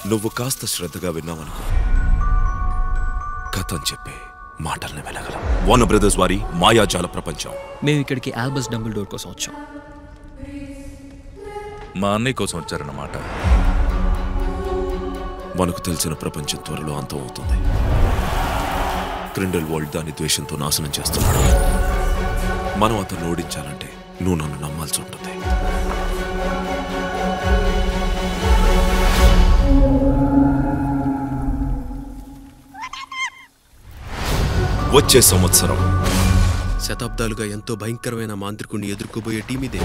నువ్వు కాస్త శ్రద్ధగా విన్నావనుకో కథ అని చెప్పి మాటల్ని వెలగలం వాన బ్రదర్స్ వారి మాయాజాల ప్రపంచం మేము ఇక్కడికి ఆల్బస్ డంబుల్ డోర్ కోసం వచ్చాం మా అన్నయ్య కోసం వచ్చారన్నమాట మనకు తెలిసిన ప్రపంచం త్వరలో అంతం అవుతుంది క్రిండల్ వరల్డ్ దాని ద్వేషంతో నాశనం చేస్తున్నాడు మనం అతను ఓడించాలంటే నువ్వు నన్ను నమ్మాల్సి ఉంటుంది వచ్చే సంవత్సరం శతాబ్దాలుగా ఎంతో భయంకరమైన మాంత్రికుణ్ణి ఎదుర్కోబోయే టీం ఇదే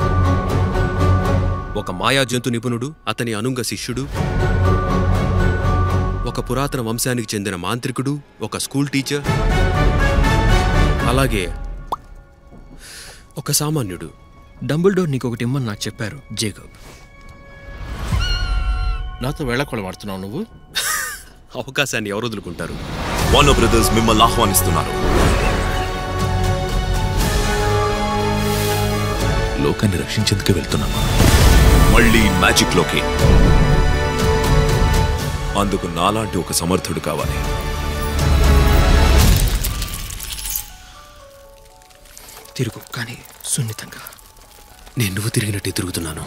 ఒక మాయా జంతు నిపుణుడు అతని అనుంగ శిష్యుడు ఒక పురాతన వంశానికి చెందిన మాంత్రికుడు ఒక స్కూల్ టీచర్ అలాగే ఒక సామాన్యుడు డంబుల్ డోర్ నీకు ఒకటి ఇమ్మని నాకు చెప్పారు జేకబ్ నాతో వేళకోళం ఆడుతున్నావు నువ్వు అవకాశాన్ని ఎవరు వదులుకుంటారు వార్నర్ బ్రదర్స్ మిమ్మల్ని ఆహ్వానిస్తున్నారు లోకాన్ని రక్షించేందుకే వెళ్తున్నామా మళ్ళీ మ్యాజిక్ లోకి అందుకు నాలాంటి ఒక సమర్థుడు కావాలి తిరుగు కానీ సున్నితంగా నేను నువ్వు తిరిగినట్టే తిరుగుతున్నాను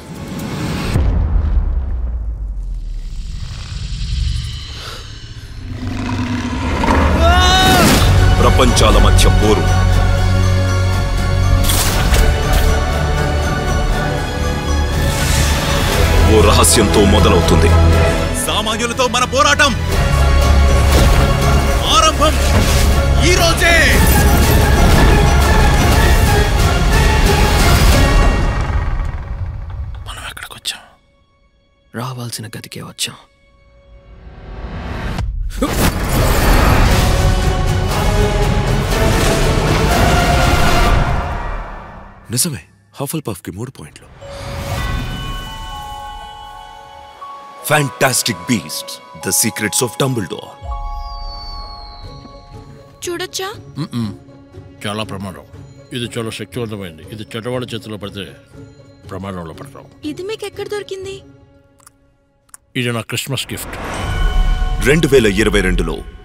ప్రపంచాల మధ్య పోరు ఓ రహస్యంతో మొదలవుతుంది సామాన్యులతో మన పోరాటం ఆరంభం ఈ రోజే మనం ఎక్కడికి వచ్చాం రావాల్సిన గదికే వచ్చాం నిజమే హఫల్ పఫ్ కి మూడు పాయింట్లు fantastic beast the secrets of Dumbledore చూడొచ్చా చాలా ప్రమాదం ఇది చాలా శక్తివంతమైంది ఇది చెడ్డవాళ్ళ చేతిలో పడితే ప్రమాదంలో పడతాం ఇది మీకు ఎక్కడ దొరికింది ఇది నా క్రిస్మస్ గిఫ్ట్ రెండు వేల ఇరవై రెండులో